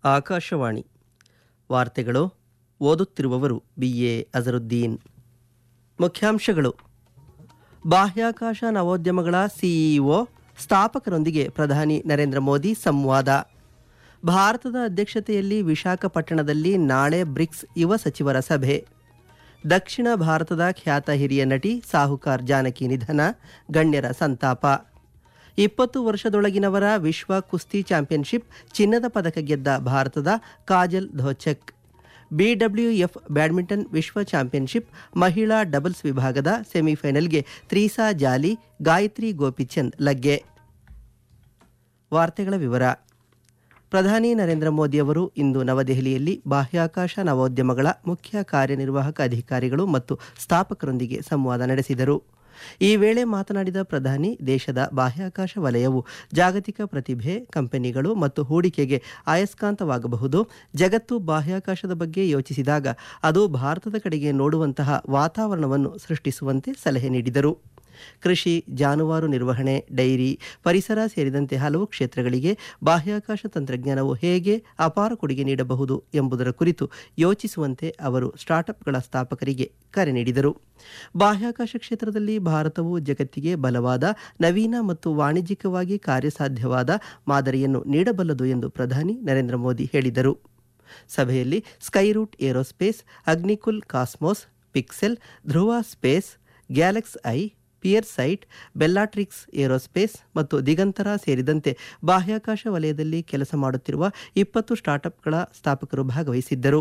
ಆಕಾಶವಾಣಿ ವಾರ್ತೆಗಳು ಓದುತ್ತಿರುವವರು B A Azharuddin ಮುಖ್ಯಾಂಶಗಳು ಬಾಹ್ಯಾಕಾಶ ನವೋದ್ಯಮಗಳ ಸಿಇಒ ಸ್ಥಾಪಕರೊಂದಿಗೆ ಪ್ರಧಾನಿ ನರೇಂದ್ರ ಮೋದಿ ಸಂವಾದ ಭಾರತದ ಅಧ್ಯಕ್ಷತೆಯಲ್ಲಿ ವಿಶಾಖಪಟ್ಟಣದಲ್ಲಿ ನಾಳೆ ಬ್ರಿಕ್ಸ್ ಯುವ ಸಚಿವರ ಸಭೆ ದಕ್ಷಿಣ ಭಾರತದ ಖ್ಯಾತ ಹಿರಿಯ ನಟಿ ಸಾಹುಕಾರ್ ಜಾನಕಿ ನಿಧನ ಗಣ್ಯರ ಸಂತಾಪ ಇಪ್ಪತ್ತು ವರ್ಷದೊಳಗಿನವರ ವಿಶ್ವ ಕುಸ್ತಿ ಚಾಂಪಿಯನ್ಶಿಪ್ ಚಿನ್ನದ ಪದಕ ಗೆದ್ದ ಭಾರತದ ಕಾಜಲ್ ಧೋಚಕ್ ಬಿಡಬ್ಲ್ಯೂಎಫ್ ಬ್ಯಾಡ್ಮಿಂಟನ್ ವಿಶ್ವ ಚಾಂಪಿಯನ್ಶಿಪ್ ಮಹಿಳಾ ಡಬಲ್ಸ್ ವಿಭಾಗದ ಸೆಮಿಫೈನಲ್ಗೆ ತ್ರೀಸಾ ಜಾಲಿ ಗಾಯತ್ರಿ ಗೋಪಿಚಂದ್ ಲಗ್ಗೆ ವಾರ್ತೆಗಳ ವಿವರ ಪ್ರಧಾನಿ ನರೇಂದ್ರ ಮೋದಿ ಅವರು ಇಂದು ನವದೆಹಲಿಯಲ್ಲಿ ಬಾಹ್ಯಾಕಾಶ ನವೋದ್ಯಮಗಳ ಮುಖ್ಯ ಕಾರ್ಯನಿರ್ವಾಹಕ ಅಧಿಕಾರಿಗಳು ಮತ್ತು ಸ್ಥಾಪಕರೊಂದಿಗೆ ಸಂವಾದ ನಡೆಸಿದರು ಈ ವೇಳೆ ಮಾತನಾಡಿದ ಪ್ರಧಾನಿ ದೇಶದ ಬಾಹ್ಯಾಕಾಶ ವಲಯವು ಜಾಗತಿಕ ಪ್ರತಿಭೆ ಕಂಪನಿಗಳು ಮತ್ತು ಹೂಡಿಕೆಗೆ ಅಯಸ್ಕಾಂತವಾಗಬಹುದು ಜಗತ್ತು ಬಾಹ್ಯಾಕಾಶದ ಬಗ್ಗೆ ಯೋಚಿಸಿದಾಗ ಅದು ಭಾರತದ ಕಡೆಗೆ ನೋಡುವಂತಹ ವಾತಾವರಣವನ್ನು ಸೃಷ್ಟಿಸುವಂತೆ ಸಲಹೆ ನೀಡಿದರು ಕೃಷಿ ಜಾನುವಾರು ನಿರ್ವಹಣೆ ಡೈರಿ ಪರಿಸರ ಸೇರಿದಂತೆ ಹಲವು ಕ್ಷೇತ್ರಗಳಿಗೆ ಬಾಹ್ಯಾಕಾಶ ತಂತ್ರಜ್ಞಾನವು ಹೇಗೆ ಅಪಾರ ಕೊಡುಗೆ ನೀಡಬಹುದು ಎಂಬುದರ ಕುರಿತು ಯೋಚಿಸುವಂತೆ ಅವರು ಸ್ಟಾರ್ಟ್ಅಪ್ಗಳ ಸ್ಥಾಪಕರಿಗೆ ಕರೆ ನೀಡಿದರು ಬಾಹ್ಯಾಕಾಶ ಕ್ಷೇತ್ರದಲ್ಲಿ ಭಾರತವು ಜಗತ್ತಿಗೆ ಬಲವಾದ ನವೀನ ಮತ್ತು ವಾಣಿಜ್ಯಿಕವಾಗಿ ಕಾರ್ಯಸಾಧ್ಯವಾದ ಮಾದರಿಯನ್ನು ನೀಡಬಲ್ಲದು ಎಂದು ಪ್ರಧಾನಿ ನರೇಂದ್ರ ಮೋದಿ ಹೇಳಿದರು ಸಭೆಯಲ್ಲಿ Skyroot Aerospace Agnikul Cosmos Pixxel Dhruva Space GalaxEye PierSight Bellatrix Aerospace ಮತ್ತು ದಿಗಂತರ ಸೇರಿದಂತೆ ಬಾಹ್ಯಾಕಾಶ ವಲಯದಲ್ಲಿ ಕೆಲಸ ಮಾಡುತ್ತಿರುವ ಇಪ್ಪತ್ತು ಸ್ಟಾರ್ಟ್ಅಪ್ಗಳ ಸ್ಥಾಪಕರು ಭಾಗವಹಿಸಿದ್ದರು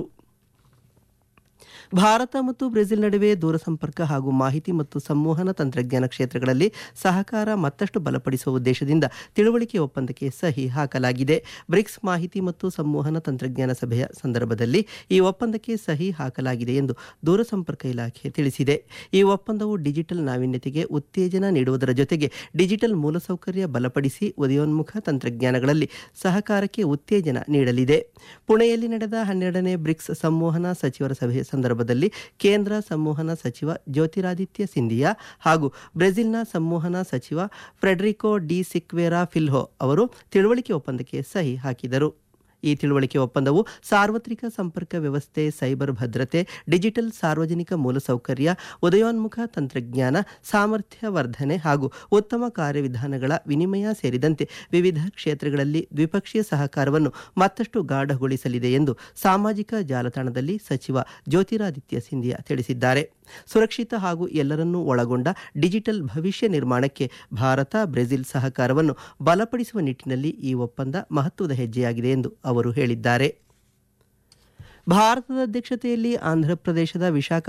ಭಾರತ ಮತ್ತು ಬ್ರೆಜಿಲ್ ನಡುವೆ ದೂರಸಂಪರ್ಕ ಹಾಗೂ ಮಾಹಿತಿ ಮತ್ತು ಸಂವಹನ ತಂತ್ರಜ್ಞಾನ ಕ್ಷೇತ್ರಗಳಲ್ಲಿ ಸಹಕಾರ ಮತ್ತಷ್ಟು ಬಲಪಡಿಸುವ ಉದ್ದೇಶದಿಂದ ತಿಳುವಳಿಕೆ ಒಪ್ಪಂದಕ್ಕೆ ಸಹಿ ಹಾಕಲಾಗಿದೆ ಬ್ರಿಕ್ಸ್ ಮಾಹಿತಿ ಮತ್ತು ಸಂವಹನ ತಂತ್ರಜ್ಞಾನ ಸಭೆಯ ಸಂದರ್ಭದಲ್ಲಿ ಈ ಒಪ್ಪಂದಕ್ಕೆ ಸಹಿ ಹಾಕಲಾಗಿದೆ ಎಂದು ದೂರಸಂಪರ್ಕ ಇಲಾಖೆ ತಿಳಿಸಿದೆ ಈ ಒಪ್ಪಂದವು ಡಿಜಿಟಲ್ ನಾವೀನ್ಯತೆಗೆ ಉತ್ತೇಜನ ನೀಡುವುದರ ಜೊತೆಗೆ ಡಿಜಿಟಲ್ ಮೂಲಸೌಕರ್ಯ ಬಲಪಡಿಸಿ ಉದಯೋನ್ಮುಖ ತಂತ್ರಜ್ಞಾನಗಳಲ್ಲಿ ಸಹಕಾರಕ್ಕೆ ಉತ್ತೇಜನ ನೀಡಲಿದೆ ಪುಣೆಯಲ್ಲಿ ನಡೆದ ಹನ್ನೆರಡನೇ ಬ್ರಿಕ್ಸ್ ಸಂವಹನ ಸಚಿವರ ಸಭೆಯ ಸಂದರ್ಭದಲ್ಲಿ ಕೇಂದ್ರ ಸಂವಹನ ಸಚಿವ ಜ್ಯೋತಿರಾದಿತ್ಯ ಸಿಂಧಿಯಾ ಹಾಗೂ ಬ್ರೆಜಿಲ್ನ ಸಂವಹನ ಸಚಿವ ಫ್ರೆಡ್ರಿಕೋ ಡಿ ಸಿಕ್ವೇರಾ ಫಿಲ್ಹೋ ಅವರು ತಿಳುವಳಿಕೆ ಒಪ್ಪಂದಕ್ಕೆ ಸಹಿ ಹಾಕಿದರು ಈ ತಿಳುವಳಿಕೆ ಒಪ್ಪಂದವು ಸಾರ್ವತ್ರಿಕ ಸಂಪರ್ಕ ವ್ಯವಸ್ಥೆ ಸೈಬರ್ ಭದ್ರತೆ ಡಿಜಿಟಲ್ ಸಾರ್ವಜನಿಕ ಮೂಲಸೌಕರ್ಯ ಉದಯೋನ್ಮುಖ ತಂತ್ರಜ್ಞಾನ ಸಾಮರ್ಥ್ಯ ವರ್ಧನೆ ಹಾಗೂ ಉತ್ತಮ ಕಾರ್ಯವಿಧಾನಗಳ ವಿನಿಮಯ ಸೇರಿದಂತೆ ವಿವಿಧ ಕ್ಷೇತ್ರಗಳಲ್ಲಿ ದ್ವಿಪಕ್ಷೀಯ ಸಹಕಾರವನ್ನು ಮತ್ತಷ್ಟು ಗಾಢಗೊಳಿಸಲಿದೆ ಎಂದು ಸಾಮಾಜಿಕ ಜಾಲತಾಣದಲ್ಲಿ ಸಚಿವ ಜ್ಯೋತಿರಾದಿತ್ಯ ಸಿಂಧಿಯಾ ತಿಳಿಸಿದ್ದಾರೆ ಸುರಕ್ಷಿತ ಹಾಗೂ ಎಲ್ಲರನ್ನೂ ಒಳಗೊಂಡ ಡಿಜಿಟಲ್ ಭವಿಷ್ಯ ನಿರ್ಮಾಣಕ್ಕೆ ಭಾರತ ಬ್ರೆಜಿಲ್ ಸಹಕಾರವನ್ನು ಬಲಪಡಿಸುವ ನಿಟ್ಟಿನಲ್ಲಿ ಈ ಒಪ್ಪಂದ ಮಹತ್ವದ ಹೆಜ್ಜೆಯಾಗಿದೆ ಎಂದು ಅವರು ಹೇಳಿದ್ದಾರೆ ಭಾರತದ ಅಧ್ಯಕ್ಷತೆಯಲ್ಲಿ ಆಂಧ್ರಪ್ರದೇಶದ ವಿಶಾಖ